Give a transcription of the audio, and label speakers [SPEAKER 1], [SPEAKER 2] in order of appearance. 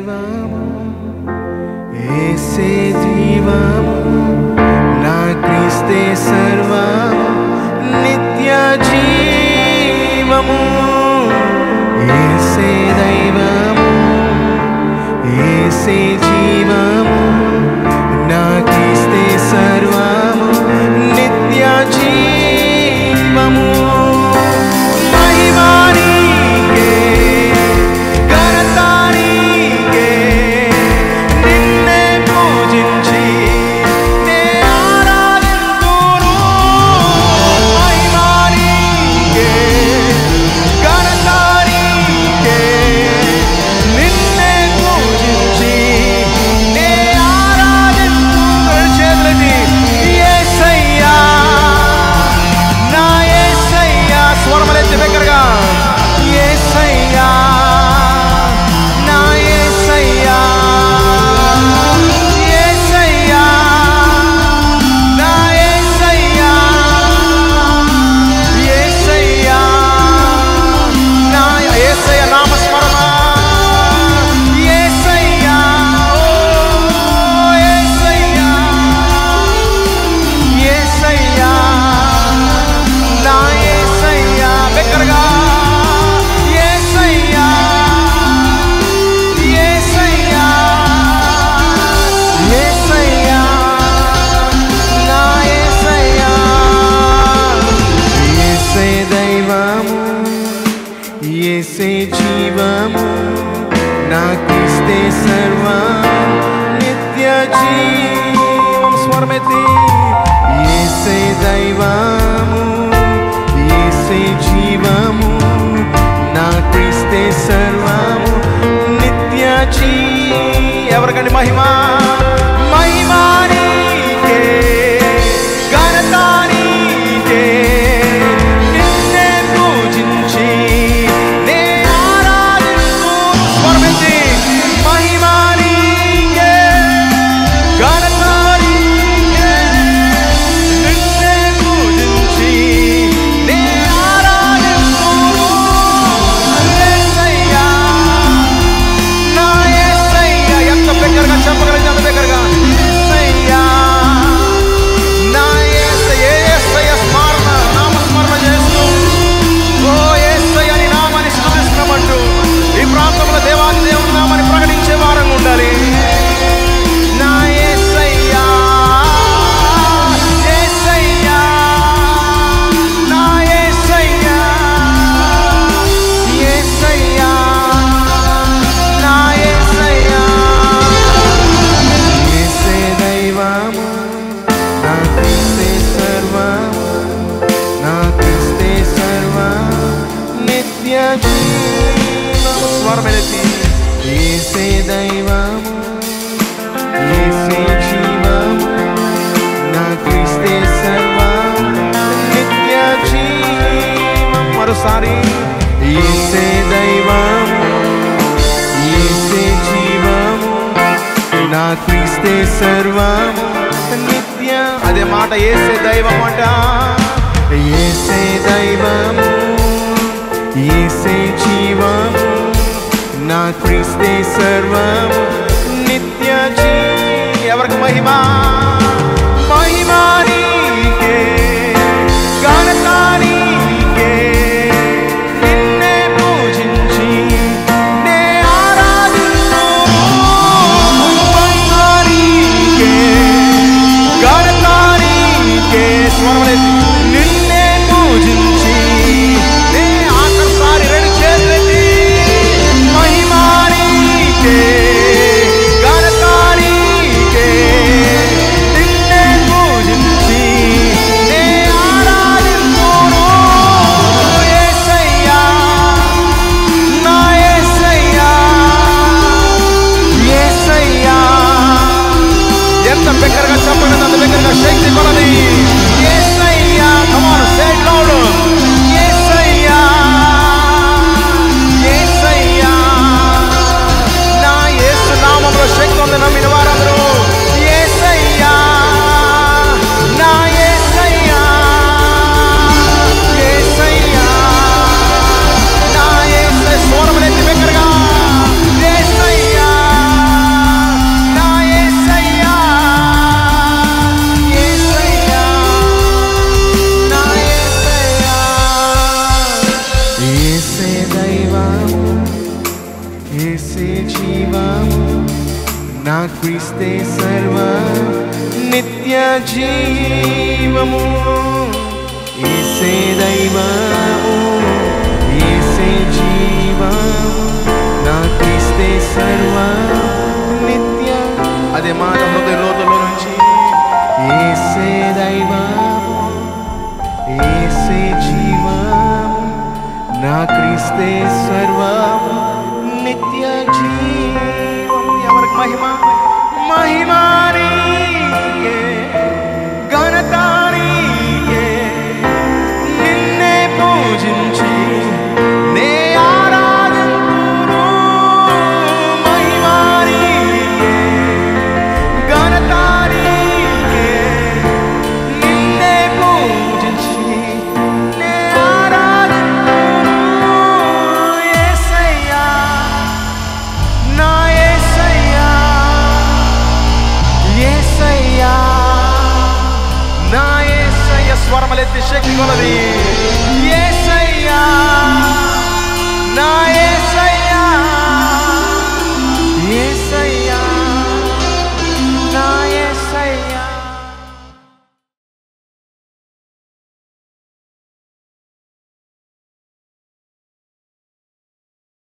[SPEAKER 1] దైవము ఏసే జీవము నా క్రీస్తే సర్వము నిత్య జీవము ఏసే దైవము ఏసే జీవము నా క్రీస్తే సర్వము నిత్య జీవము మహిమా నీకే, ఘనత నీకే, నిన్నే పూజించి నే ఆరాధింతును. మహిమా నీకే, ఘనత నీకే, నిన్నే పూజించి నే ఆరాధింతును. రెండు చేతులెత్తి, యేసయ్యా, నా యేసయ్యా, స్వరములెత్తి బిగ్గరగా, యేసయ్యా, నా యేసయ్యా, యేసయ్యా, నా యేసయ్యా, యేసయ్యా, నా యేసయ్య నామస్మరణ, యేసయ్యా, ఓ యేసయ్యా, యేసయ్యా, నా యేసయ్యా, బిగ్గరగా, యేసయ్యా, యేసయ్యా, యేసయ్యా, నా యేసయ్యా. యేసే దైవము యేసే జీవము నా క్రీస్తే సర్వం నిత్య జీవం స్వరమెత్తి యేసే దైవము యేసే జీవము నా క్రీస్తే సర్వము నిత్య జీ ఎవరికండి మహిమ మహిమా నీకే ఘనత నీకే నిన్నే పూజించి నే ఆరాధిస్తూ స్వరమించి మహిమా నీకే ఘనత నీకే నిన్నే పూజించి నే ఆరాధిస్తూ యేసయ్యా నా యేసయ్యా ఎంత బిగ్గరగా చెప్పగలిగితే అంత బిగ్గరగా యేసయ్యా నా యేసయ్య యేసయ్య స్మరణ నామస్మరణ చేస్తూ ఓ యేసయ్య నీ నామాన్ని స్తుతిస్తున్నామంటూ ఈ ప్రాంతంలో దేవాది దేవుని నామాన్ని ప్రకటించే వారంగా ఉండాలి నా యేసయ్యా యేసయ్యా నా యేసయ్యా యేసయ్యా నా యేసయ్యా యేసే దైవము నా క్రీస్తే సర్వము నా క్రీస్తే సర్వము నిత్య జీవము స్వరమెత్తి యేసే దైవము యేసే జీవము నా క్రీస్తే సర్వము నిత్య జీవము మరోసారి యేసే దైవము యేసే జీవము నా క్రీస్తే సర్వము నిత్య అదే మాట ఏసే దైవం అంట ఏసే దైవము ఏసే జీవము నా క్రీస్తే సర్వము నిత్య జీ ఎవరికి మహిమ మహిమా నీకే ఘనత నీకే నిన్నే పూజించి నే ఆరాధిస్తూ మహిమా నీకే ఘనత నీకే స్వరములెత్తి నిన్నే పూజించి నే ఆఖరిసారి రెండు చేతులెత్తి మహిమా నీకే ఘనత నీకే నిన్నే పూజించి నే ఆరాధిస్తును యేసయ్యా నా యేసయ్యా యేసయ్యా ఎంత బిగ్గరగా చెప్పండి అంత బిగ్గరగా శక్తి కొలది యేసయ్యా క్రీస్తే సర్వ నిత్య జీవము ఏసే దైవము ఏసే జీవము నా క్రీస్తే సర్వ నిత్య అదే మాట హృదయ లోతులో నుంచి ఏసే దైవము ఏసే జీవము నా క్రీస్తే సర్వము నిత్య జీవం ఎవరికి మహిమ మహిమ